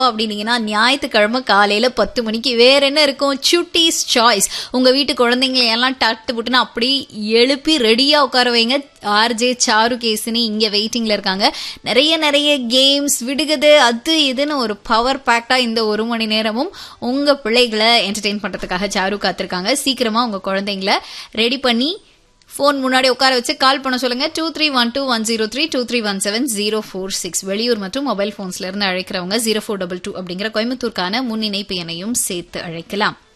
அப்படின்னீங்கன்னா ஞாயிற்றுக்கிழமை காலையில பத்து மணிக்கு வேற என்ன இருக்கும் சுட்டீஸ் சாய்ஸ் உங்க வீட்டு குழந்தைங்களை எல்லாம் டட்டு புட்டுன்னு அப்படி எழுப்பி ரெடியா உட்கார வைங்க ஆர்ஜே சாரு கேசினி இங்க வெயிட்டிங்ல இருக்காங்க நிறைய நிறைய கேம்ஸ் விடுகது அது இதுன்னு ஒரு பவர் பேக்டா இந்த ஒரு மணி நேரமும் உங்க பிள்ளைகளை என்டர்டெயின் பண்றதுக்காக சாரு காத்திருக்காங்க சீக்கிரமா உங்க குழந்தைங்களை ரெடி பண்ணி ஃபோன் முன்னாடி உட்கார வச்சு கால் பண்ண சொல்லுங்க two three one two one zero three two three one seven zero four six வெளியூர் மற்றும் மொபைல் போன்ஸ்ல இருந்து அழைக்கிறவங்க ஜீரோ ஃபோர் டபுள் டூ அப்படிங்கிற கோயம்புத்தூர்க்கான முன் இணைப்பு எண்ணையும் சேர்த்து அழைக்கலாம்